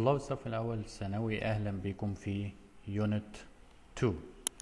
طلاب الصف الأول الثانوي أهلا بكم في يونت 2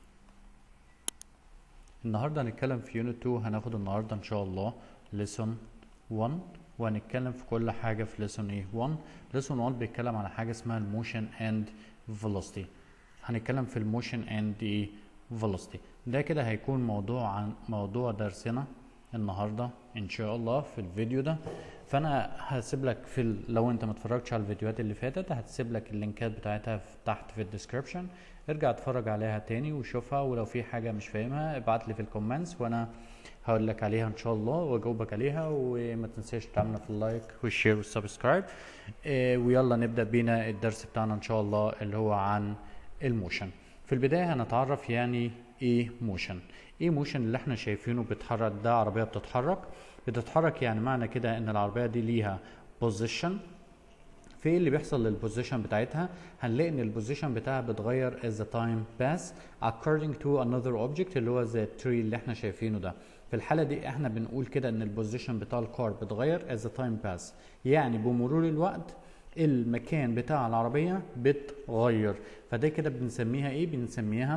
النهاردة هنتكلم في يونت 2 هناخد النهاردة إن شاء الله lesson 1 وهنتكلم في كل حاجة في lesson ايه 1 lesson 1 بيتكلم على حاجة اسمها الموشن اند velocity هنتكلم في الموشن اند ايه velocity ده كده هيكون موضوع عن موضوع درسنا النهارده ان شاء الله في الفيديو ده فانا هسيب لك في ال... لو انت ما اتفرجتش على الفيديوهات اللي فاتت هتسيب لك اللينكات بتاعتها في تحت في الديسكربشن ارجع اتفرج عليها تاني وشوفها ولو في حاجه مش فاهمها ابعت لي في الكومنتس وانا هقول لك عليها ان شاء الله واجاوبك عليها وما تنساش تعملنا في اللايك والشير والسبسكرايب اه ويلا نبدا بينا الدرس بتاعنا ان شاء الله اللي هو عن الموشن في البدايه هنتعرف يعني ايه موشن ايه موشن اللي احنا شايفينه بيتحرك ده عربيه بتتحرك بتتحرك يعني معنى كده ان العربيه دي ليها بوزيشن في ايه اللي بيحصل للبوزيشن بتاعتها هنلاقي ان البوزيشن بتاعها بتغير as the time pass according to another object اللي هو زي التري اللي احنا شايفينه ده في الحالة دي احنا بنقول كده ان البوزيشن بتاع الكار بتغير as the time pass يعني بمرور الوقت المكان بتاع العربية بتغير فده كده بنسميها ايه بنسميها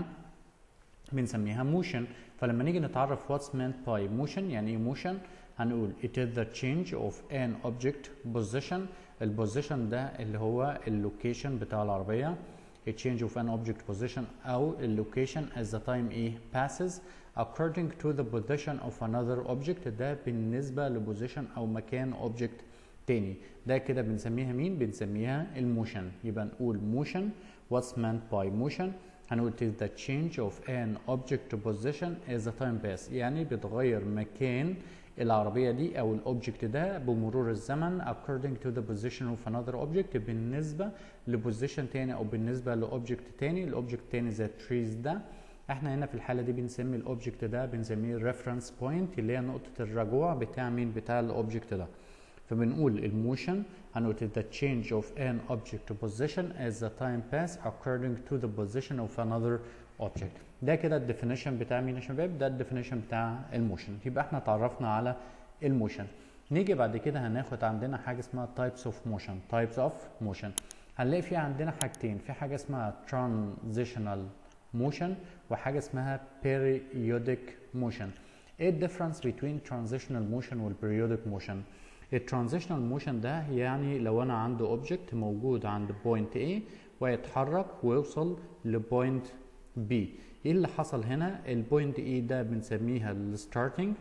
بنسميها موشن فلما نيجي نتعرف what's meant by motion يعني ايه motion هنقول it is the change of an object position البوزيشن ده اللي هو اللوكيشن بتاع العربية a change of an object position أو اللوكيشن as the time ايه passes according to the position of another object ده بالنسبة لبوزيشن أو مكان object تاني ده كده بنسميها مين؟ بنسميها الموشن يبقى نقول motion what's meant by motion هنقول it is the change of an object position as the time pass يعني بتغير مكان العربية دي أو الأوبجكت ده بمرور الزمن according to the position of another object بالنسبة لبوزيشن تاني أو بالنسبة لأوبجكت تاني الأوبجكت تاني زي التريز ده احنا هنا في الحالة دي بنسمي الأوبجكت ده بنسميه reference point اللي هي نقطة الرجوع بتاع مين بتاع الأوبجكت ده فبنقول الموشن هنقول the change of an object position as the time pass according to the position of another object ده كده الديفينيشن بتاع مين يا شباب ده الديفينيشن بتاع الموشن يبقى احنا اتعرفنا على الموشن نيجي بعد كده هناخد عندنا حاجه اسمها types of motion types of motion هنلاقي في عندنا حاجتين في حاجه اسمها transitional motion وحاجه اسمها periodic motion ايه الديفرنس between transitional motion والperiodic motion الترانزيشنال موشن ده يعني لو انا عندي اوبجكت موجود عند بوينت A ويتحرك ويوصل لبوينت B ايه اللي حصل هنا البوينت A ده بنسميها الستارتنج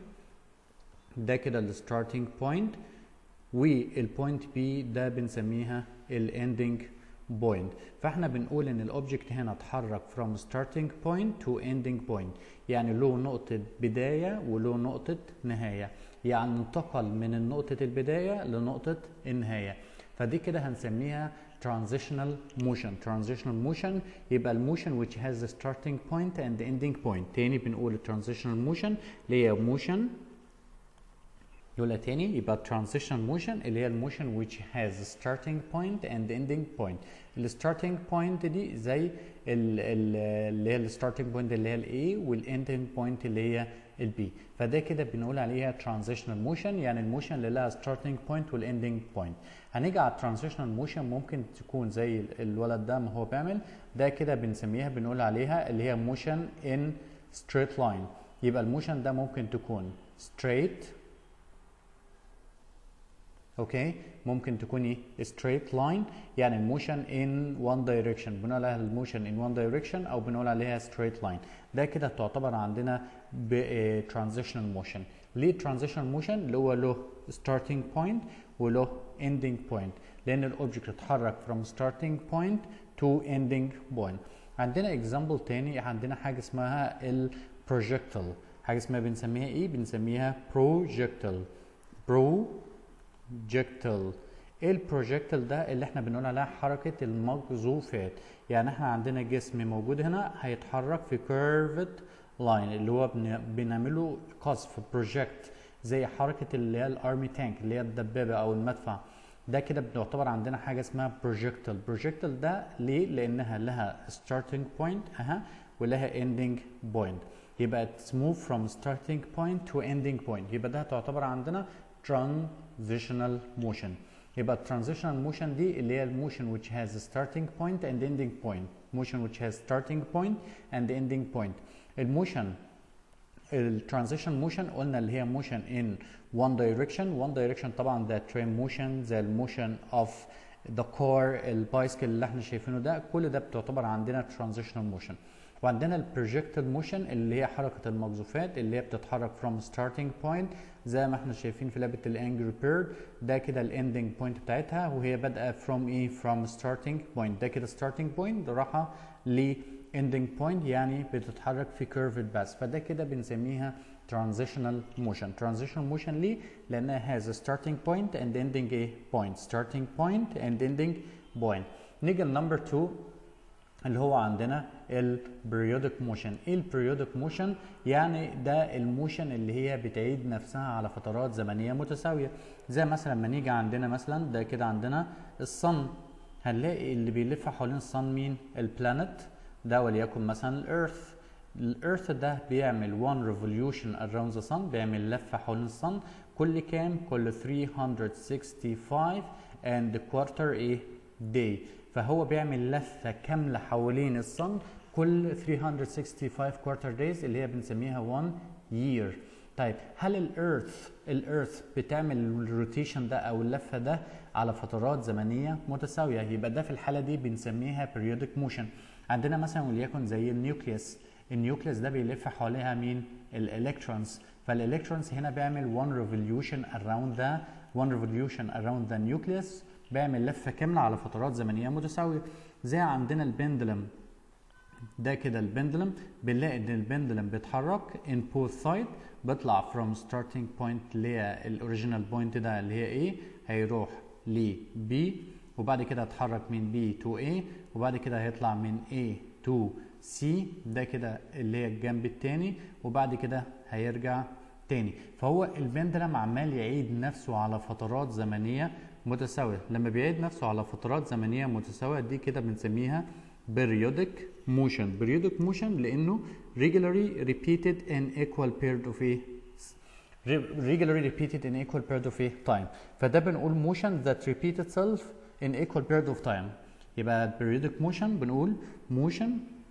ده كده الستارتنج بوينت والبوينت B ده بنسميها الاندنج بوينت فاحنا بنقول ان الاوبجكت هنا اتحرك from starting point to ending point يعني له نقطة بداية وله نقطة نهاية يعني انتقل من نقطة البداية لنقطة النهاية فدي كده هنسميها transitional motion transitional motion يبقى الموشن which has a starting point and ending point تاني بنقول transitional motion اللي هي motion يقولها تاني يبقى transition motion اللي هي الموشن which has a starting point and ending point الستارتنج بوينت دي زي اللي هي الستارتنج بوينت اللي هي الاي والاندنج بوينت اللي هي البي فده كده بنقول عليها ترانزيشنال موشن يعني الموشن اللي لها ستارتنج بوينت والاندنج بوينت هنيجي على الترانزيشنال موشن ممكن تكون زي الولد ده ما هو بيعمل ده كده بنسميها بنقول عليها اللي هي موشن ان ستريت لاين يبقى الموشن ده ممكن تكون ستريت اوكي ممكن تكون ايه straight line يعني الموشن in one direction بنقول عليها الموشن in one direction او بنقول عليها straight line ده كده تعتبر عندنا ب transitional motion ليه transitional motion اللي هو له starting point وله ending point لان الاوبجكت اتحرك from starting point to ending point عندنا example تاني عندنا حاجه اسمها البروجيكتل حاجه اسمها بنسميها ايه بنسميها projectile برو بروجيكتل ايه البروجيكتل ده اللي احنا بنقول عليها حركه المقذوفات يعني احنا عندنا جسم موجود هنا هيتحرك في كيرفد لاين اللي هو بنعمله قذف بروجكت زي حركه اللي هي الارمي تانك اللي هي الدبابه او المدفع ده كده بنعتبر عندنا حاجه اسمها بروجيكتل بروجيكتل ده ليه لانها لها ستارتنج بوينت اها ولها اندنج بوينت يبقى it's move from starting point to ending point يبقى ده تعتبر عندنا transitional motion يبقى transitional motion دي اللي هي الموشن which has a starting point and ending point motion which has starting point and ending point الموشن الترانزيشن موشن قلنا اللي هي موشن in one direction one direction طبعا ده train motion زي الموشن of the car البايسكل اللي احنا شايفينه ده كل ده بتعتبر عندنا transitional motion وعندنا البروجكتد موشن اللي هي حركه المقذوفات اللي هي بتتحرك from starting point زي ما احنا شايفين في لعبه الانجري بيرد ده كده الاندنج بوينت بتاعتها وهي بادئه from ايه from starting point ده كده starting point راحه ل ending point يعني بتتحرك في curved path فده كده بنسميها transitional motion transitional motion ليه لانها has a starting point and ending a point starting point and ending point نيجي لنمبر 2 اللي هو عندنا البريودك موشن ايه البريودك موشن يعني ده الموشن اللي هي بتعيد نفسها على فترات زمنيه متساويه زي مثلا لما نيجي عندنا مثلا ده كده عندنا الصن هنلاقي اللي بيلف حوالين الصن مين البلانت ده وليكن مثلا الارث الارث ده بيعمل one revolution around the sun بيعمل لفه حوالين الصن كل كام كل 365 and quarter ايه day فهو بيعمل لفه كامله حوالين الصن كل 365 كوارتر دايز اللي هي بنسميها 1 year طيب هل الارث الارث بتعمل الروتيشن ده او اللفه ده على فترات زمنيه متساويه يبقى ده في الحاله دي بنسميها periodic motion عندنا مثلا وليكن زي النيوكليوس النيوكليوس ده بيلف حواليها مين الالكترونز فالالكترونز هنا بيعمل one revolution around the one revolution around the nucleus بيعمل لفه كامله على فترات زمنيه متساويه زي عندنا البندلم ده كده البندلم بنلاقي ان البندلم بيتحرك in both side بيطلع from starting point اللي هي الاوريجينال بوينت ده اللي هي A هيروح ل B وبعد كده هيتحرك من B to A وبعد كده هيطلع من A to C ده كده اللي هي الجنب التاني وبعد كده هيرجع تاني فهو البندلم عمال يعيد نفسه على فترات زمنيه متساويه لما بيعيد نفسه على فترات زمنيه متساويه دي كده بنسميها periodic motion periodic motion لانه regularly repeated in equal period of a regularly repeated in equal period of a time فده بنقول motion that repeat itself in equal period of time يبقى periodic motion بنقول motion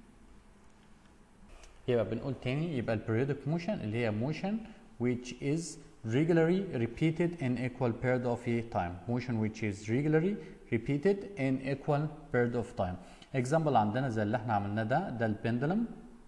يبقى بنقول تاني يبقى periodic motion اللي هي motion which is regularly repeated in equal period of a time motion which is regularly repeated in equal period of time example عندنا زي اللي احنا عملناه ده ده البندلم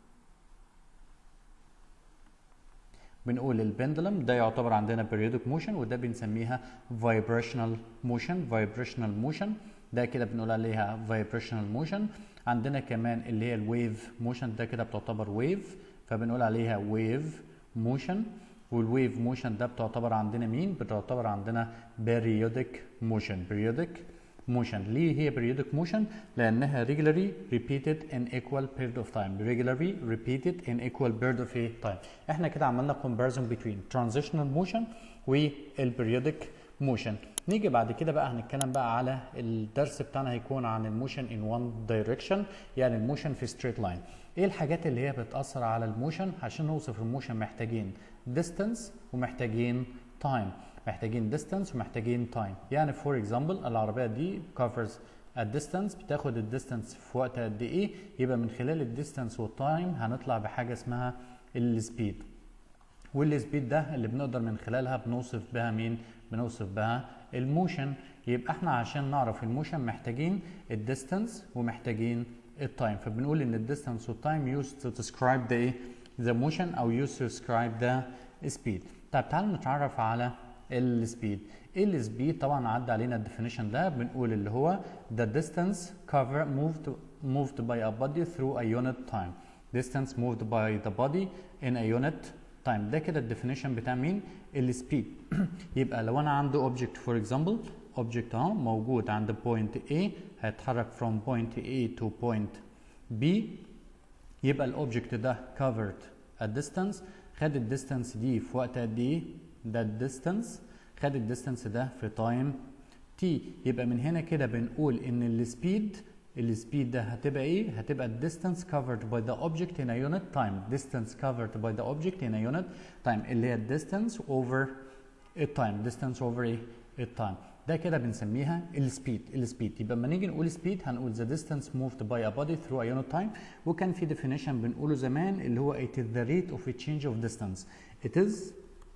بنقول البندلم ده يعتبر عندنا periodic motion وده بنسميها vibrational motion vibrational motion ده كده بنقول عليها vibrational motion عندنا كمان اللي هي الويف موشن ده كده بتعتبر ويف فبنقول عليها ويف موشن والويف موشن ده بتعتبر عندنا مين بتعتبر عندنا periodic motion periodic motion ليه هي periodic motion لانها regularly repeated in equal period of time regularly repeated in equal period of time احنا كده عملنا comparison between transitional motion والperiodic motion نيجي بعد كده بقى هنتكلم بقى على الدرس بتاعنا هيكون عن الموشن in one direction يعني الموشن في straight line ايه الحاجات اللي هي بتأثر على الموشن عشان نوصف الموشن محتاجين distance ومحتاجين time محتاجين distance ومحتاجين time يعني for example العربية دي covers a distance بتاخد الديستانس في وقت قد ايه يبقى من خلال الديستانس والتايم هنطلع بحاجة اسمها السبيد والسبيد ده اللي بنقدر من خلالها بنوصف بها مين بنوصف بها الموشن يبقى احنا عشان نعرف الموشن محتاجين الديستانس ومحتاجين التايم فبنقول ان الديستانس والتايم used to describe the the motion او used to describe the speed طب تعالوا نتعرف على السبيد ايه السبيد طبعا عدى علينا الديفينيشن ده بنقول اللي هو the distance cover moved moved by a body through a unit time distance moved by the body in a unit time ده كده الديفينيشن بتاع مين السبيد يبقى لو انا عندي اوبجكت فور اكزامبل اوبجكت اهو موجود عند بوينت A هيتحرك from point A to point B يبقى الاوبجكت ده covered a distance خد الديستانس دي في وقت قد ايه ده الديستانس خد الديستانس ده في تايم تي يبقى من هنا كده بنقول ان السبيد السبيد ده هتبقى ايه هتبقى distance covered by the object in a unit time distance covered by the object in a unit time اللي هي distance over التايم distance over ايه التايم ده كده بنسميها السبيد السبيد يبقى لما نيجي نقول سبيد هنقول the distance moved by a body through a unit time وكان في definition بنقوله زمان اللي هو it is the rate of a change of distance it is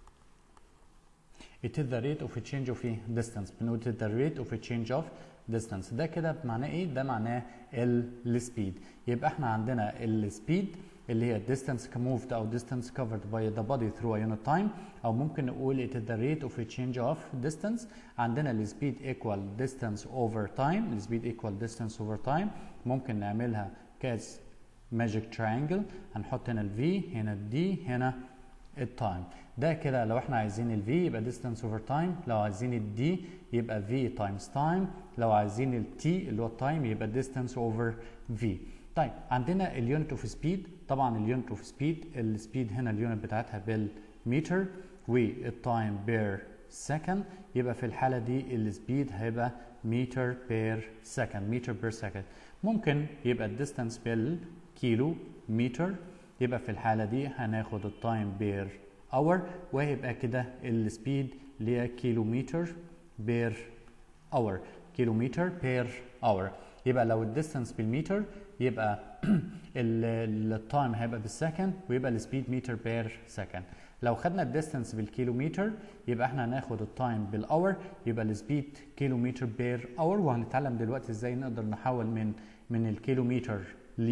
it is the rate of a change of a distance بنقول it is the rate of a change of distance ده كده معناه ايه ده معناه السبيد يبقى احنا عندنا السبيد اللي هي distance moved او distance covered by the body through a unit time او ممكن نقول it is the rate of a change of distance عندنا السبيد equal distance over time السبيد equal distance over time ممكن نعملها كاس magic triangle هنحط هنا ال v هنا ال d هنا التايم ده كده لو احنا عايزين ال v يبقى distance over time لو عايزين ال d يبقى v times time لو عايزين ال t اللي هو التايم يبقى distance over v طيب عندنا اليونت اوف سبيد طبعا اليونت اوف سبيد السبيد هنا اليونت بتاعتها بالمتر والتايم بير سكند يبقى في الحاله دي السبيد هيبقى متر بير سكند متر بير سكند ممكن يبقى الديستانس بالكيلو متر يبقى في الحاله دي هناخد التايم بير اور وهيبقى كده السبيد اللي هي كيلومتر بير اور كيلومتر بير اور يبقى لو الديستانس بالمتر يبقى التايم هيبقى بالسكند ويبقى السبيد متر بير سكند لو خدنا الديستانس بالكيلومتر يبقى احنا هناخد التايم بالاور يبقى السبيد كيلومتر بير اور وهنتعلم دلوقتي ازاي نقدر نحول من من الكيلومتر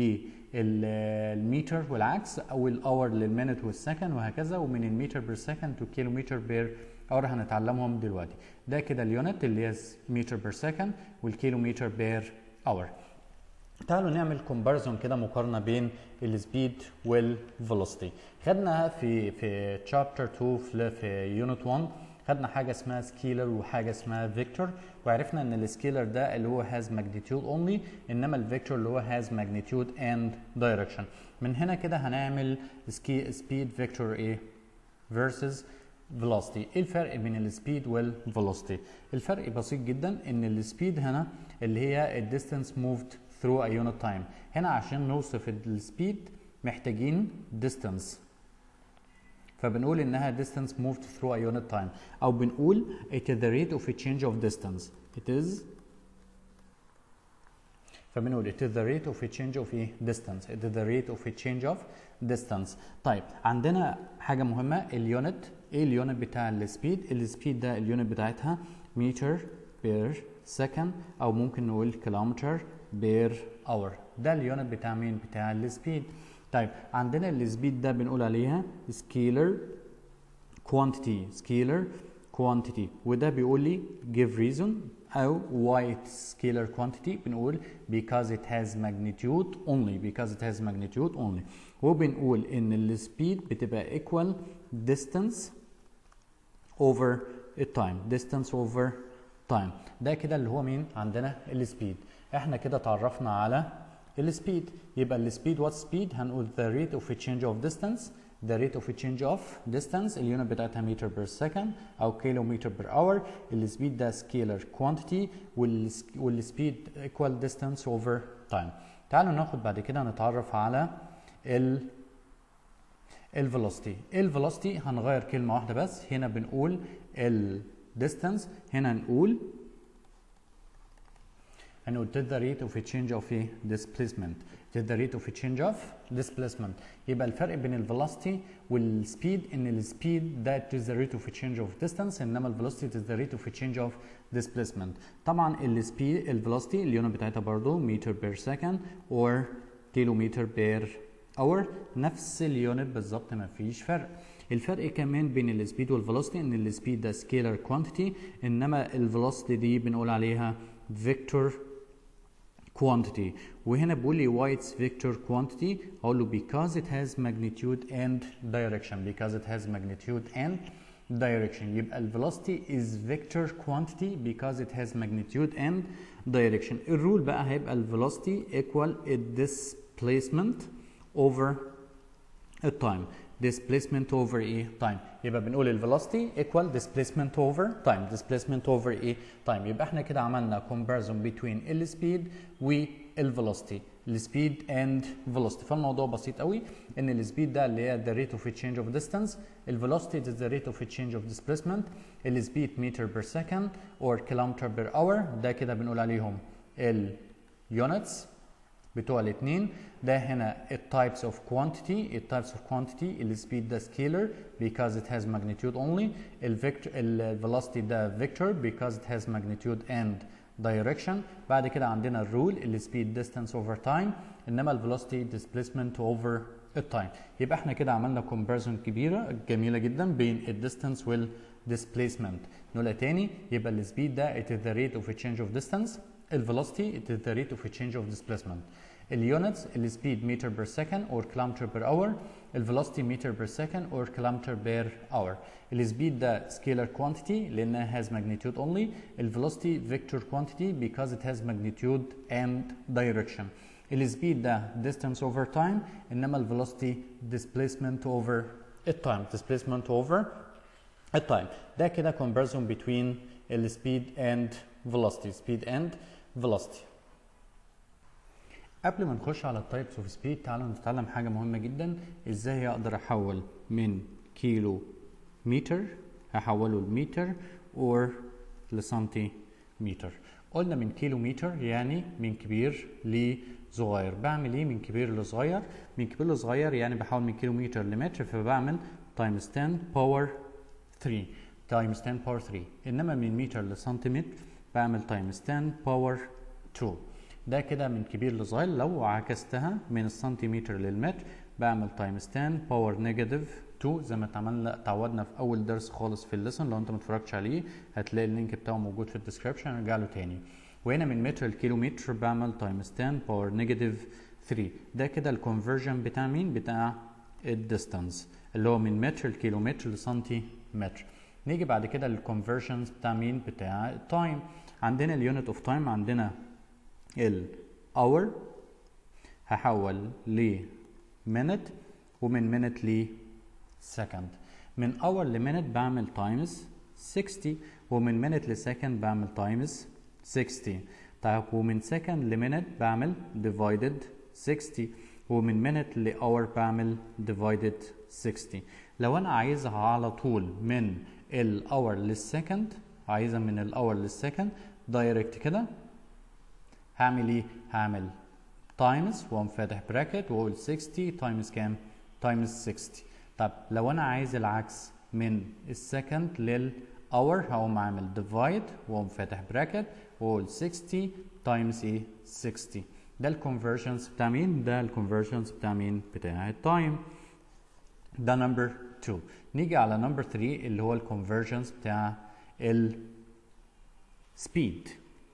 للمتر والعكس او الاور للمينت والسكند وهكذا ومن المتر بير سكند تو كيلومتر بير اور هنتعلمهم دلوقتي ده كده اليونت اللي هي متر بير سكند والكيلومتر بير اور تعالوا نعمل كومباريزون كده مقارنه بين السبيد والفيلوسيتي خدنا في في تشابتر 2 في, في يونت 1 خدنا حاجه اسمها سكيلر وحاجه اسمها فيكتور وعرفنا ان السكيلر ده اللي هو هاز ماجنتيود اونلي انما الفيكتور اللي هو هاز ماجنتيود اند دايركشن من هنا كده هنعمل سكي سبيد فيكتور ايه فيرسز velocity ايه الفرق بين السبيد والفيلوسيتي الفرق بسيط جدا ان السبيد هنا اللي هي الديستانس موفد through a unit time هنا عشان نوصف السبيد محتاجين distance فبنقول انها distance moved through a unit time او بنقول it is the rate of a change of distance it is فبنقول it is the rate of a change of a distance it is the rate of a change of distance طيب عندنا حاجه مهمه اليونت ايه اليونت بتاع السبيد السبيد ده اليونت بتاعتها متر بير سكند او ممكن نقول كيلومتر بير اور ده اليونت بتاع مين بتاع السبيد طيب عندنا السبيد ده بنقول عليها سكيلر كوانتيتي سكيلر كوانتيتي وده بيقول لي give reason او why it's scalar quantity بنقول because it has magnitude only because it has magnitude only وبنقول ان السبيد بتبقى equal distance over time distance over time ده كده اللي هو مين عندنا السبيد احنا كده تعرفنا على السبيد يبقى السبيد وات سبيد هنقول the rate of a change of distance the rate of a change of distance اليونت بتاعتها متر بير سكند او كيلو متر بير اور السبيد ده سكيلر كوانتيتي والسبيد equal distance over time تعالوا ناخد بعد كده نتعرف على ال الفيلوسيتي الفيلوسيتي هنغير كلمه واحده بس هنا بنقول الديستانس هنا نقول هنقول to the rate of a change of a displacement to the rate of a change of displacement يبقى الفرق بين الفيلوسيتي والسبيد ان السبيد ده to the rate of a change of distance انما الفيلوسيتي to the rate of a change of displacement طبعا السبيد الفيلوسيتي اليونت بتاعتها برضو متر بير سكند or كيلومتر بير اور نفس اليونت بالظبط ما فيش فرق الفرق كمان بين السبيد والفيلوسيتي ان السبيد ده سكيلر كوانتيتي انما الفيلوسيتي دي بنقول عليها فيكتور quantity وهنا بيقول لي why it's vector quantity اقول له because it has magnitude and direction because it has magnitude and direction يبقى ال velocity is vector quantity because it has magnitude and direction الرول بقى هيبقى ال velocity equal a displacement over a time displacement over a time يبقى بنقول ال velocity equal displacement over time displacement over a time يبقى احنا كده عملنا comparison between ال speed وال velocity السبيد اند velocity فالموضوع بسيط قوي ان السبيد ده اللي هي the rate of change of distance الفيلوسيتي is the rate of change of displacement السبيد متر بير سكند or كيلومتر بير اور ده كده بنقول عليهم اليونتس بتوع الاثنين ده هنا التايبس اوف كوانتيتي التايبس اوف كوانتيتي السبيد ده سكيلر because it has magnitude only الفيكتور الفيلوسيتي ده فيكتور because it has magnitude and direction بعد كده عندنا الرول السبيد distance over time انما الفيلوسيتي displacement over التايم يبقى احنا كده عملنا comparison كبيره جميله جدا بين الديستانس والديسبيسمنت نقولها تاني يبقى السبيد ده it is the rate of a change of distance الفيلوسيتي it is the rate of a change of displacement اليونتس السبيد متر بير سكند اور كيلومتر بير اور الفيلوسيتي متر بير سكند اور كيلومتر بير اور السبيد ده سكيلر كوانتيتي لانها has magnitude only الفيلوسيتي فيكتور كوانتيتي because it has magnitude and direction السبيد ده distance over time انما الفيلوسيتي displacement over التايم displacement over التايم ده كده comparison between السبيد and velocity speed and velocity قبل ما نخش على التايبس اوف سبيد تعالوا نتعلم حاجه مهمه جدا ازاي اقدر احول من كيلو متر احوله لمتر اور لسنتيمتر قلنا من كيلو متر يعني من كبير لصغير بعمل ايه من كبير لصغير من كبير لصغير يعني بحول من كيلو متر لمتر فبعمل تايمز 10 باور 3 تايمز 10 باور 3 انما من متر لسنتيمتر بعمل تايمز 10 باور 2 ده كده من كبير لصغير لو عكستها من السنتيمتر للمتر بعمل تايمز 10 باور نيجاتيف 2 زي ما اتعملنا اتعودنا في اول درس خالص في الليسن لو انت ما اتفرجتش عليه هتلاقي اللينك بتاعه موجود في الديسكربشن ارجع له تاني وهنا من متر لكيلومتر بعمل تايمز 10 باور نيجاتيف 3 ده كده الكونفرجن بتاع مين بتاع الديستانس اللي هو من متر لكيلومتر لسنتيمتر نيجي بعد كده للكونفرجنز بتاع مين بتاع التايم عندنا اليونت اوف تايم عندنا الاور هحول ل minute ومن minute ل second من hour ل minute بعمل times 60 ومن minute ل second بعمل times 60 طيب ومن second ل minute بعمل divided 60 ومن minute ل hour بعمل divided 60 لو انا عايزها على طول من الاور للسكند عايزها من الاور للسكند دايركت كده هعمل ايه؟ هعمل تايمز واقوم فاتح براكت واقول 60 تايمز كام؟ تايمز 60 طب لو انا عايز العكس من السكند للاور هقوم عامل ديفايد واقوم فاتح براكت واقول 60 تايمز ايه؟ 60 ده الكونفرجنز بتاع مين؟ ده الكونفرجنز بتاع مين؟ بتاع التايم ده نمبر 2 نيجي على نمبر 3 اللي هو الكونفرجنز بتاع السبيد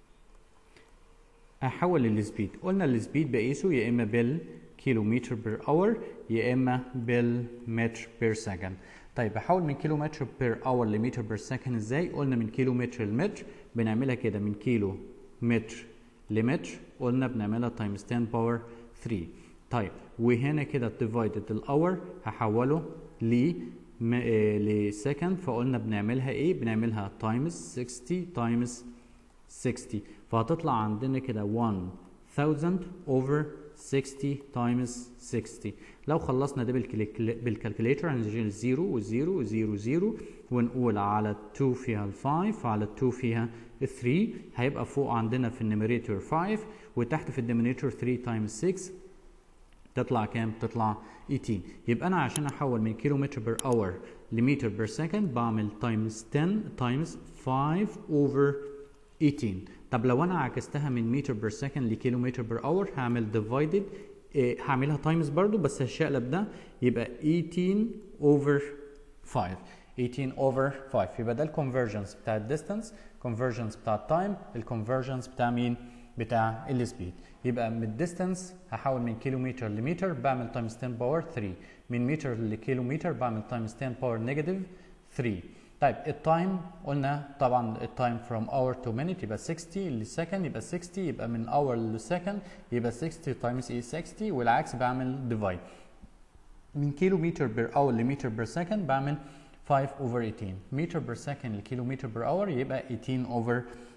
احول السبيد قلنا السبيد بقيسه يا اما بالكيلومتر بير اور يا اما بالمتر بير سكند طيب احول من كيلومتر بير اور لمتر بير سكند ازاي قلنا من كيلومتر لمتر بنعملها كده من كيلو متر لمتر قلنا بنعملها تايمز 10 باور 3 طيب وهنا كده ديفايدد الاور هحوله ل لسكند فقلنا بنعملها ايه بنعملها تايمز 60 تايمز 60 فهتطلع عندنا كده 1000 over 60 times 60 لو خلصنا ده بالكالكوليتر هنجي 0 و0 و0 0 ونقول على 2 فيها ال 5 على 2 فيها ال 3 هيبقى فوق عندنا في النيميريتور 5 وتحت في الديمينيتور 3 times 6 تطلع كام؟ تطلع 18 يبقى انا عشان احول من كيلو متر بير اور لمتر بير سكند بعمل تايمز 10 تايمز 5 اوفر 18 طب لو انا عكستها من متر بير سكند لكيلومتر بير اور هعمل ديفايدد إيه هعملها تايمز برضو بس هالشقلب ده يبقى 18 اوفر 5 18 اوفر 5 يبقى ده الكونفرجنس بتاع الديستانس كونفرجنس بتاع التايم الكونفرجنس بتاع مين بتاع السبيد يبقى من الديستانس هحول من كيلومتر لمتر بعمل تايمز 10 باور 3 من متر لكيلومتر بعمل تايمز 10 باور نيجاتيف 3 طيب التايم قلنا طبعا التايم from hour to minute يبقى 60 لسكند يبقى 60 يبقى من hour لسكند يبقى 60 times ايه 60 والعكس بعمل ديفايد من كيلو متر بير اور لمتر بير سكند بعمل 5 over 18 متر بير سكند لكيلو متر بير اور يبقى 18 over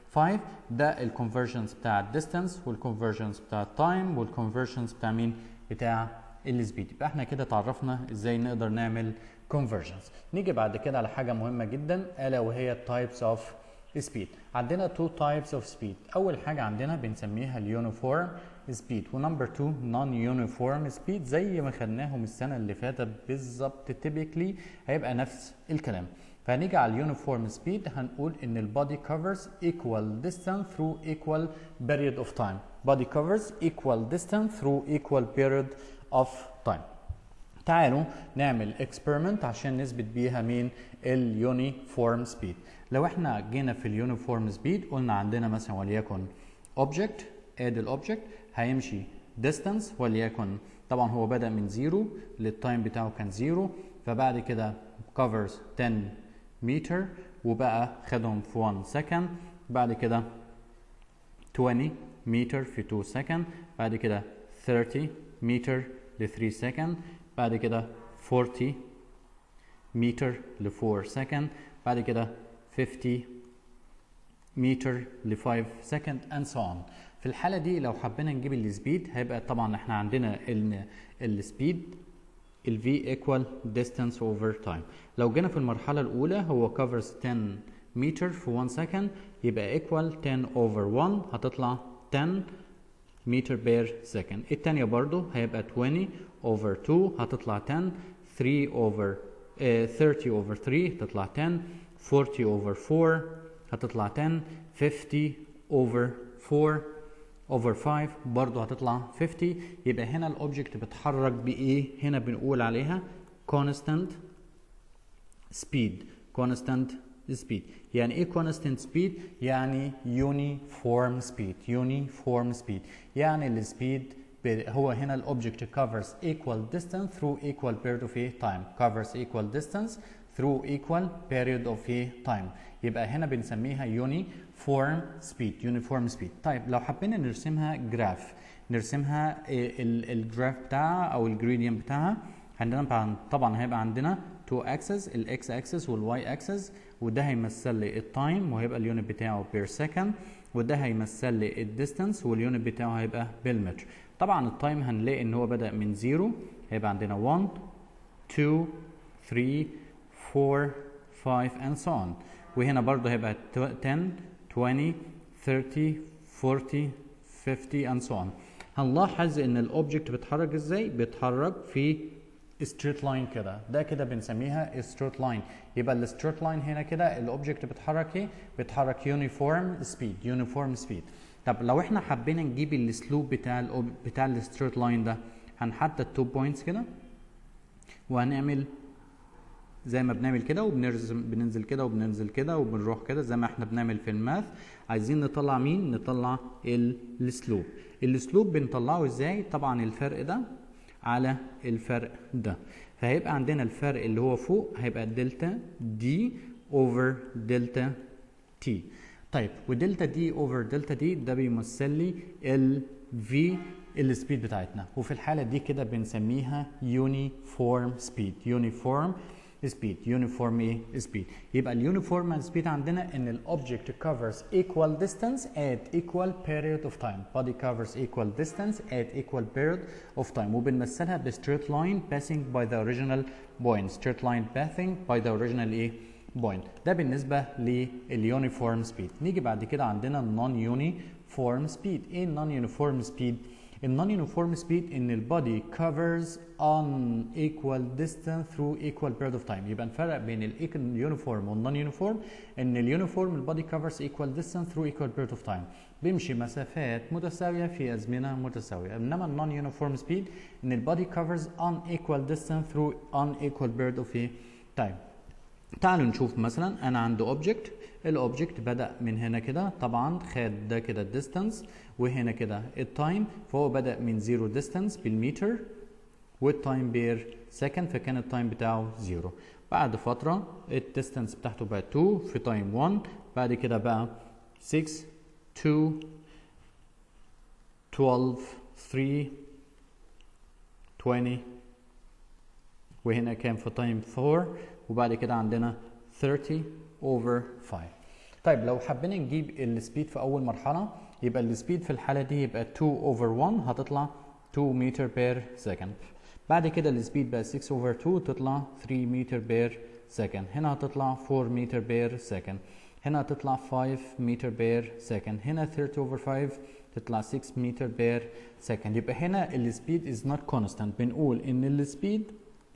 5 ده الكونفرجنز بتاع الديستانس والكونفرجنز بتاع التايم والكونفرجنز بتاع مين بتاع السبيد يبقى احنا كده اتعرفنا ازاي نقدر نعمل conversions نيجي بعد كده على حاجه مهمه جدا الا وهي types of speed عندنا two types of speed اول حاجه عندنا بنسميها اليونيفورم speed ونمبر 2 non uniform speed زي ما خدناهم السنه اللي فاتت بالظبط typically هيبقى نفس الكلام فهنيجي على اليونيفورم سبيد هنقول ان البادي covers equal distance through equal period of time body covers equal distance through equal period of time تعالوا نعمل experiment عشان نثبت بيها مين اليونيفورم سبيد لو احنا جينا في اليونيفورم سبيد قلنا عندنا مثلا وليكن object ادي الاوبجكت هيمشي distance وليكن طبعا هو بدأ من زيرو للتايم بتاعه كان زيرو فبعد كده covers 10 متر وبقى خدهم في 1 second بعد كده 20 متر في 2 second بعد كده 30 متر ل 3 second بعد كده 40 متر ل 4 second بعد كده 50 متر ل 5 second and so on في الحالة دي لو حبينا نجيب السبيد هيبقى طبعا احنا عندنا ان السبيد ال v equal distance over time لو جينا في المرحلة الأولى هو covers 10 متر في 1 second يبقى equal 10 over 1 هتطلع 10 متر بير second التانية برضو هيبقى 20 over 2 هتطلع 10 3 over uh, 30 over 3 هتطلع 10 40 over 4 هتطلع 10 50 over 4 over 5 برضه هتطلع 50 يبقى هنا الاوبجكت بيتحرك بايه هنا بنقول عليها constant speed constant speed يعني ايه constant speed يعني uniform speed uniform speed يعني السبيد هو هنا الاوبجكت covers equal distance through equal period of a time covers equal distance through equal period of a time يبقى هنا بنسميها uniform speed uniform speed طيب لو حبينا نرسمها جراف نرسمها الجراف بتاعها او الجريدينت بتاعها عندنا طبعا هيبقى عندنا تو اكسس الاكس اكسس والواي اكسس وده هيمثل لي التايم وهيبقى اليونت بتاعه بير سكند وده هيمثل لي الديستانس واليونت بتاعه هيبقى بالمتر طبعا التايم هنلاقي ان هو بدا من زيرو هيبقى عندنا 1 2 3 4 5 and so on وهنا برضه هيبقى 10 20 30 40 50 and so on هنلاحظ ان الاوبجكت بيتحرك ازاي بيتحرك في ستريت لاين كده ده كده بنسميها ستريت لاين يبقى الستريت لاين هنا كده الاوبجكت بيتحرك ايه بيتحرك يونيفورم سبيد يونيفورم سبيد طب لو احنا حبينا نجيب السلوب بتاع ال بتاع الستريت لاين ده هنحدد تو بوينتس كده وهنعمل زي ما بنعمل كده وبنرسم بننزل كده وبننزل كده وبنروح كده زي ما احنا بنعمل في الماث عايزين نطلع مين نطلع السلوب السلوب بنطلعه ازاي طبعا الفرق ده على الفرق ده فهيبقى عندنا الفرق اللي هو فوق هيبقى دلتا دي اوفر دلتا تي طيب ودلتا دي اوفر دلتا دي ده بيمثل لي ال في السبيد بتاعتنا وفي الحاله دي كده بنسميها يونيفورم سبيد يونيفورم سبيد يونيفورم ايه سبيد يبقى اليونيفورم سبيد عندنا ان الاوبجكت covers equal distance at equal period of time body covers equal distance at equal period of time وبنمثلها ب straight line passing by the original point straight line passing by the original ايه point ده بالنسبه لليونيفورم سبيد نيجي بعد كده عندنا النون يونيفورم سبيد ايه النون يونيفورم سبيد النون يونيفورم سبيد ان البادي covers unequal distance through equal period of time يبقى نفرق بين اليونيفورم والنون يونيفورم ان اليونيفورم البادي covers equal distance through equal period of time بيمشي مسافات متساويه في ازمنه متساويه انما النون يونيفورم سبيد ان البادي covers unequal distance through unequal period of time تعالوا نشوف مثلا انا عندي اوبجكت الاوبجكت بدا من هنا كده طبعا خد ده كده الديستانس وهنا كده التايم فهو بدا من زيرو ديستانس بالمتر والتايم بير سكند فكان التايم بتاعه زيرو بعد فتره الديستانس بتاعته بقى 2 في تايم 1 بعد كده بقى 6 2 12 3 20 وهنا كان في تايم 4 وبعد كده عندنا 30 over 5 طيب لو حبينا نجيب السبيد في اول مرحله يبقى السبيد في الحاله دي يبقى 2 over 1 هتطلع 2 متر بير سكند بعد كده السبيد بقى 6 over 2 تطلع 3 متر بير سكند هنا هتطلع 4 متر بير سكند هنا هتطلع 5 متر بير سكند هنا 30 over 5 تطلع 6 متر بير سكند يبقى هنا السبيد is not constant بنقول ان السبيد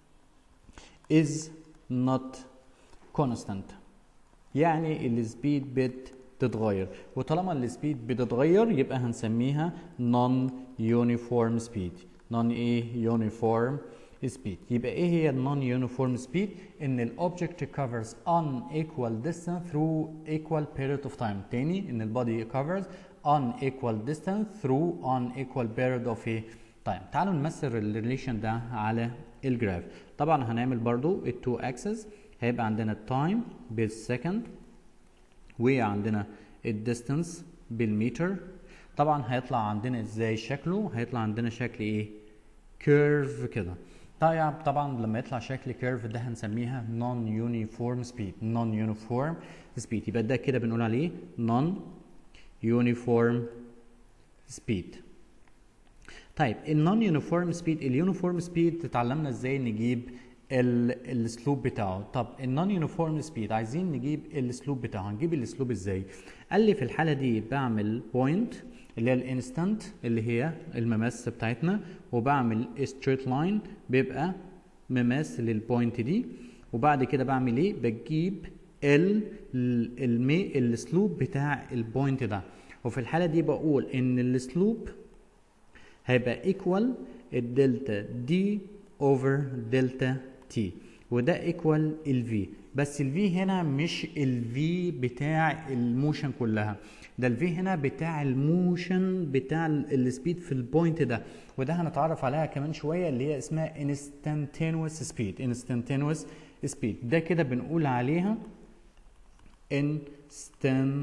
is not constant يعني السبيد بتتغير وطالما السبيد بتتغير يبقى هنسميها non uniform speed non ايه uniform speed يبقى ايه هي non uniform speed ان الاوبجكت covers unequal distance through equal period of time تاني ان البادي covers unequal distance through unequal period of a time تعالوا نمثل الريليشن ده على الجراف طبعا هنعمل برضو التو اكسس هيبقى عندنا التايم بالسكند وعندنا الديستانس بالمتر طبعا هيطلع عندنا ازاي شكله هيطلع عندنا شكل ايه كيرف كده طيب طبعا لما يطلع شكل كيرف ده هنسميها non uniform speed non uniform speed يبقى ده كده بنقول عليه non uniform speed طيب النون يونيفورم سبيد اليونيفورم سبيد اتعلمنا ازاي نجيب السلوب بتاعه طب النون يونيفورم سبيد عايزين نجيب السلوب بتاعه هنجيب السلوب ازاي قال لي في الحاله دي بعمل بوينت اللي هي الانستنت اللي هي المماس بتاعتنا وبعمل ستريت لاين بيبقى مماس للبوينت دي وبعد كده بعمل ايه بجيب ال المي السلوب بتاع البوينت ده وفي الحاله دي بقول ان السلوب هيبقى ايكوال الدلتا دي اوفر دلتا تي وده ايكوال الفي بس الفي هنا مش الفي بتاع الموشن كلها ده الفي هنا بتاع الموشن بتاع السبيد في البوينت ده وده هنتعرف عليها كمان شويه اللي هي اسمها instantaneous speed instantaneous speed ده كده بنقول عليها instant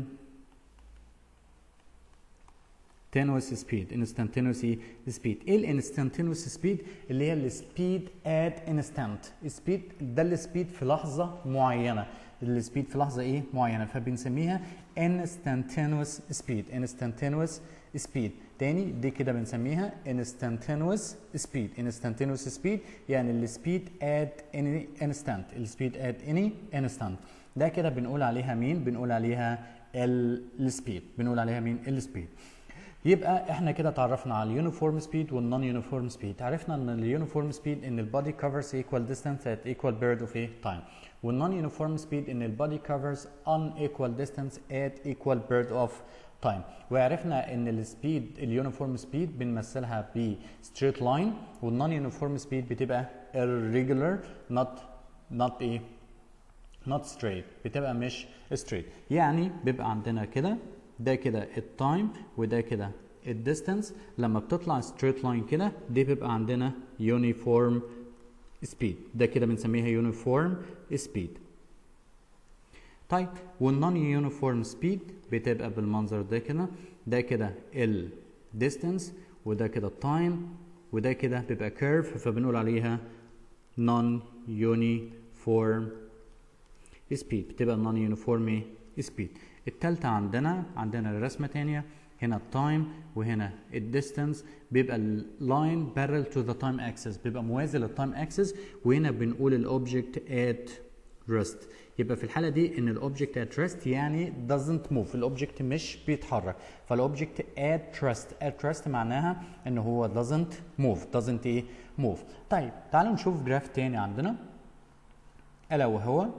instantaneous speed instantaneous speed ايه الانستانتينوس سبيد اللي هي السبيد ات انستانت سبيد ده السبيد في لحظه معينه السبيد في لحظه ايه معينه فبنسميها instantaneous speed instantaneous speed تاني دي كده بنسميها instantaneous speed instantaneous speed يعني السبيد at any instant السبيد at any instant ده كده بنقول عليها مين بنقول عليها السبيد بنقول عليها مين السبيد يبقى احنا كده اتعرفنا على اليونيفورم سبيد والنون يونيفورم سبيد عرفنا ان اليونيفورم سبيد ان البادي covers equal distance at equal period of a time والنون يونيفورم سبيد ان البادي covers unequal distance at equal period of time وعرفنا ان السبيد اليونيفورم سبيد بنمثلها ب straight line والنون يونيفورم سبيد بتبقى irregular not not ايه not straight بتبقى مش straight يعني بيبقى عندنا كده ده كده التايم وده كده الديستانس لما بتطلع ستريت لاين كده دي بيبقى عندنا يونيفورم سبيد ده كده بنسميها يونيفورم سبيد طيب والنون يونيفورم سبيد بتبقى بالمنظر ده كده ده كده الديستانس وده كده التايم وده كده بيبقى كيرف فبنقول عليها نون يونيفورم سبيد بتبقى نون يونيفورم سبيد التالتة عندنا عندنا رسمة تانية هنا التايم وهنا الديستانس بيبقى اللاين بارل تو ذا تايم اكسس بيبقى موازي للتايم اكسس وهنا بنقول الاوبجكت ات ريست يبقى في الحالة دي ان الاوبجكت ات ريست يعني doesn't move الاوبجكت مش بيتحرك فالاوبجكت ات ريست ات ريست معناها ان هو doesn't move doesn't ايه move طيب تعالوا نشوف جراف تاني عندنا الا وهو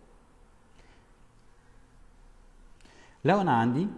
لو انا عندي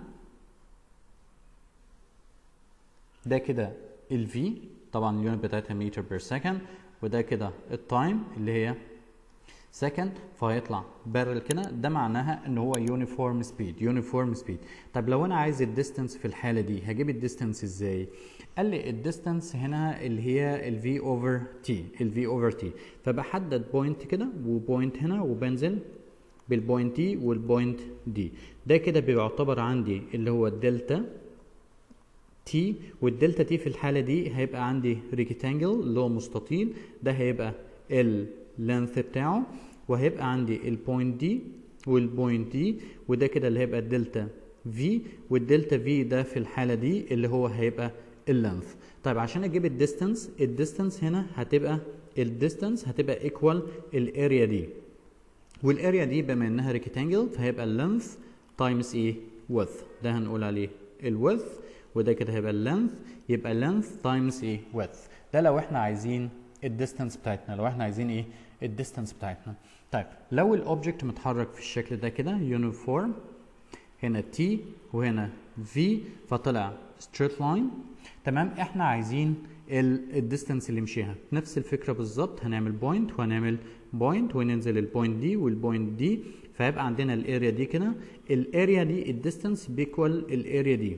ده كده ال V طبعا اليونت بتاعتها متر بير سكند وده كده التايم اللي هي سكند فهيطلع بارل كده ده معناها ان هو يونيفورم سبيد يونيفورم سبيد طب لو انا عايز الديستانس في الحاله دي هجيب الديستانس ازاي قال لي الديستانس هنا اللي هي ال V اوفر T ال V اوفر T فبحدد بوينت كده وبوينت هنا وبنزل بالبوينت دي والبوينت دي ده كده بيعتبر عندي اللي هو الدلتا تي والدلتا تي في الحالة دي هيبقى عندي ريكتانجل اللي هو مستطيل ده هيبقى اللينث بتاعه وهيبقى عندي البوينت دي والبوينت دي وده كده اللي هيبقى الدلتا في والدلتا في ده في الحاله دي اللي هو هيبقى اللينث طيب عشان اجيب الديستانس الديستانس هنا هتبقى الديستانس هتبقى ايكوال الاريا دي والاريا دي بما انها ريكتانجل فهيبقى اللينث تايمز ايه width ده هنقول عليه الويدث وده كده هيبقى اللينث يبقى length تايمز ايه width ده لو احنا عايزين الديستانس بتاعتنا لو احنا عايزين ايه الديستانس بتاعتنا طيب لو الاوبجكت متحرك في الشكل ده كده يونيفورم هنا t وهنا v فطلع straight line تمام احنا عايزين الديستانس اللي مشيها نفس الفكره بالظبط هنعمل بوينت وهنعمل بوينت وننزل البوينت دي والبوينت دي فيبقى عندنا الاريا دي كده الاريا دي الديستانس بيكوال الاريا دي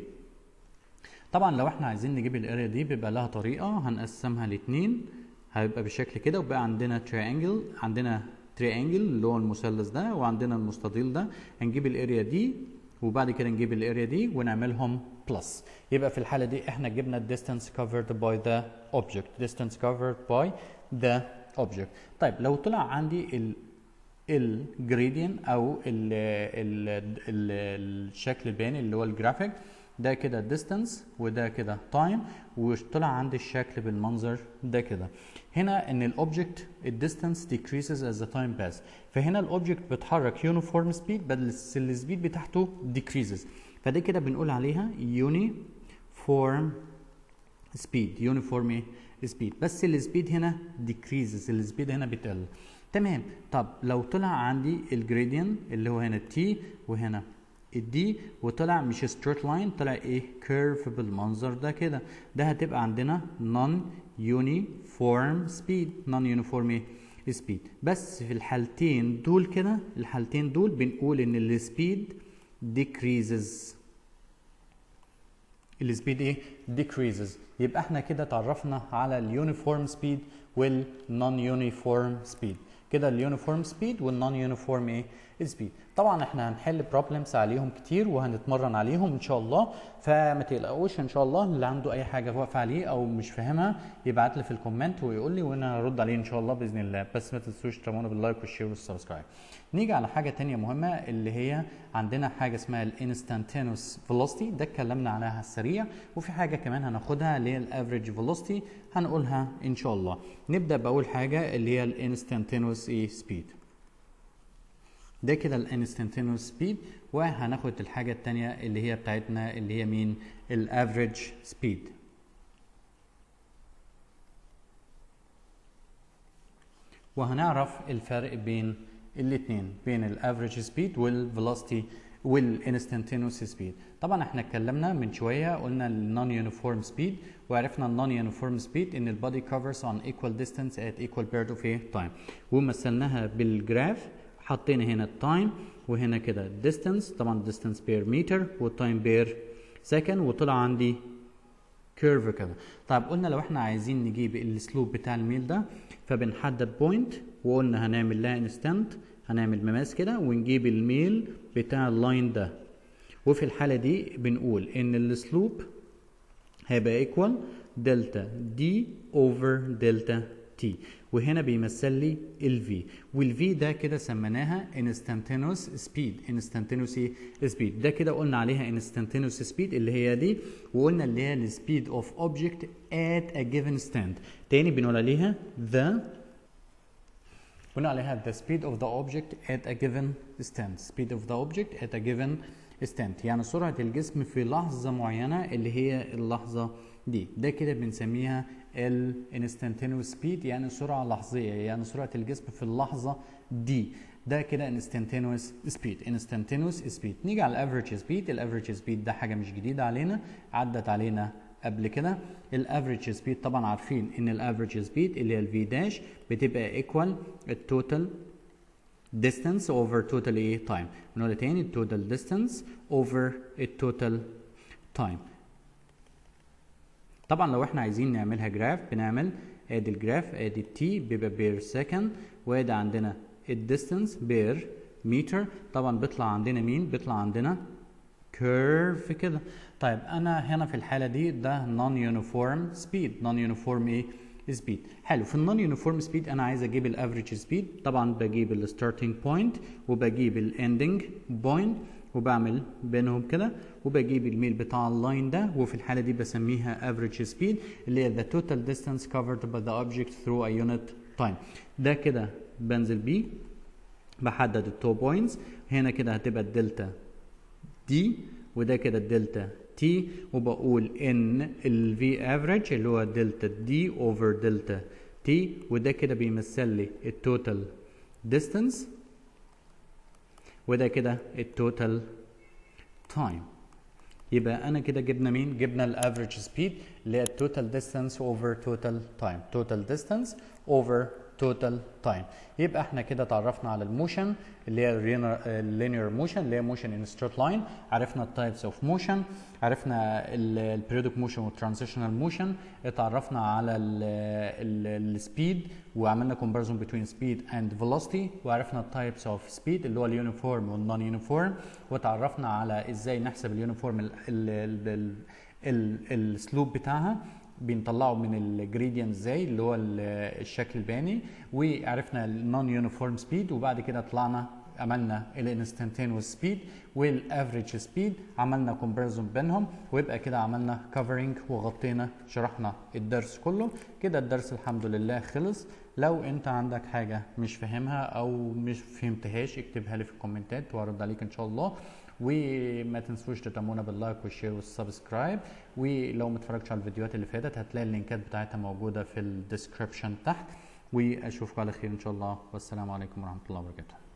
طبعا لو احنا عايزين نجيب الاريا دي بيبقى لها طريقه هنقسمها لاتنين هيبقى بالشكل كده وبقى عندنا تريانجل عندنا تريانجل اللي هو المثلث ده وعندنا المستطيل ده هنجيب الاريا دي وبعد كده نجيب الاريا دي ونعملهم بلس يبقى في الحاله دي احنا جبنا الديستانس covered by the object distance covered by the object طيب لو طلع عندي ال الجريدينت او ال ال ال الشكل البياني اللي هو الجرافيك ده كده ديستانس وده كده تايم وطلع عندي الشكل بالمنظر ده كده هنا ان الاوبجكت الديستانس decreases as the time pass فهنا الاوبجكت بيتحرك يونيفورم سبيد بس السبيد بتاعته decreases فده كده بنقول عليها uniform speed uniform speed بس السبيد هنا decreases السبيد هنا بتقل تمام طب لو طلع عندي الجريدينت اللي هو هنا تي وهنا الدي وطلع مش ستريت لاين طلع ايه كيرف بالمنظر ده كده ده هتبقى عندنا نون يونيفورم سبيد نون يونيفورم سبيد بس في الحالتين دول كده الحالتين دول بنقول ان السبيد decreases السبيد ايه decreases يبقى احنا كده تعرفنا على اليونيفورم سبيد والنون يونيفورم سبيد كده اليونيفورم سبيد والنون يونيفورم ايه سبيد طبعا احنا هنحل بروبلمز عليهم كتير وهنتمرن عليهم ان شاء الله فما تقلقوش ان شاء الله اللي عنده اي حاجه واقفه عليه او مش فاهمها يبعت لي في الكومنت ويقول لي وانا هرد عليه ان شاء الله باذن الله بس ما تنسوش ترمونا باللايك والشير والسبسكرايب نيجي على حاجه تانية مهمه اللي هي عندنا حاجه اسمها الانستانتينوس فيلوسيتي ده اتكلمنا عنها على السريع وفي حاجه كمان هناخدها اللي هي الافريج فيلوسيتي هنقولها ان شاء الله نبدا باول حاجه اللي هي الانستانتينوس ايه سبيد ده كده الانستنتينوس سبيد وهناخد الحاجة التانية اللي هي بتاعتنا اللي هي مين الافريج سبيد وهنعرف الفرق بين الاتنين بين الافريج سبيد والفيلوسيتي والانستنتينوس سبيد طبعا احنا اتكلمنا من شويه قلنا النون يونيفورم سبيد وعرفنا النون يونيفورم سبيد ان البادي كفرز on equal distance at equal period of time ومثلناها بالجراف حطينا هنا التايم وهنا كده الديستانس طبعا الديستانس بير متر والتايم بير سكند وطلع عندي كيرف كده طيب قلنا لو احنا عايزين نجيب السلوب بتاع الميل ده فبنحدد بوينت وقلنا هنعمل لها انستنت هنعمل مماس كده ونجيب الميل بتاع اللاين ده وفي الحاله دي بنقول ان السلوب هيبقى ايكوال دلتا دي اوفر دلتا تي وهنا بيمثل لي الفي والفي ده كده سميناها انستانتينوس سبيد انستانتينوس سبيد ده كده قلنا عليها انستانتينوس سبيد اللي هي دي وقلنا اللي هي السبيد اوف اوبجكت ات ا جيفن ستاند تاني بنقول عليها ذا قلنا عليها the speed of the object at a given stand speed of the object at a given stand يعني سرعة الجسم في لحظة معينة اللي هي اللحظة دي ده كده بنسميها الانستنتينوس سبيد يعني سرعة لحظية يعني سرعة الجسم في اللحظة دي ده كده انستنتينوس سبيد انستنتينوس سبيد نيجي على الافريج سبيد الافريج سبيد ده حاجة مش جديدة علينا عدت علينا قبل كده الافريج سبيد طبعا عارفين ان الافريج سبيد اللي هي الفي داش بتبقى ايكوال التوتال distance over total ايه time بنقول تاني total distance over total time طبعا لو احنا عايزين نعملها جراف بنعمل ادي الجراف ادي التي بيبقى بير سكند وادي عندنا الديستانس بير متر طبعا بيطلع عندنا مين بيطلع عندنا كيرف كده طيب انا هنا في الحاله دي ده نون يونيفورم سبيد نون يونيفورم ايه سبيد حلو في النون يونيفورم سبيد انا عايز اجيب الافريج سبيد طبعا بجيب الستارتنج بوينت وبجيب الاندنج بوينت وبعمل بينهم كده وبجيب الميل بتاع اللاين ده وفي الحاله دي بسميها average speed اللي هي the total distance covered by the object through a unit time ده كده بنزل بيه بحدد التو بوينتس هنا كده هتبقى الدلتا دي وده كده الدلتا تي وبقول ان ال V average اللي هو دلتا دي اوفر دلتا تي وده كده بيمثل لي التوتال ديستانس وده كده التوتال تايم يبقى انا كده جبنا مين جبنا الافريج سبيد اللي هي التوتال ديستانس اوفر توتال تايم توتال ديستانس اوفر توتال تايم يبقى احنا كده تعرفنا على الموشن اللي هي اللينير موشن اللي هي موشن ان ستريت لاين عرفنا التايبس اوف موشن عرفنا البريودك موشن والترانزيشنال موشن اتعرفنا على السبيد وعملنا كومباريزون بين سبيد اند فيلوسيتي وعرفنا التايبس اوف سبيد اللي هو اليونيفورم والنون يونيفورم وتعرفنا على ازاي نحسب اليونيفورم السلوب بتاعها بنطلعه من الجريدينت ازاي اللي هو الشكل البياني وعرفنا النون يونيفورم سبيد وبعد كده طلعنا عملنا الانستنتينوس سبيد والافريج سبيد عملنا كومباريزون بينهم ويبقى كده عملنا كفرنج وغطينا شرحنا الدرس كله كده الدرس الحمد لله خلص لو انت عندك حاجه مش فاهمها او مش فهمتهاش اكتبها لي في الكومنتات وارد عليك ان شاء الله وما تنسوش تدعمونا باللايك والشير والسبسكرايب ولو ما اتفرجتش على الفيديوهات اللي فاتت هتلاقي اللينكات بتاعتها موجوده في الديسكربشن تحت واشوفكم على خير ان شاء الله والسلام عليكم ورحمه الله وبركاته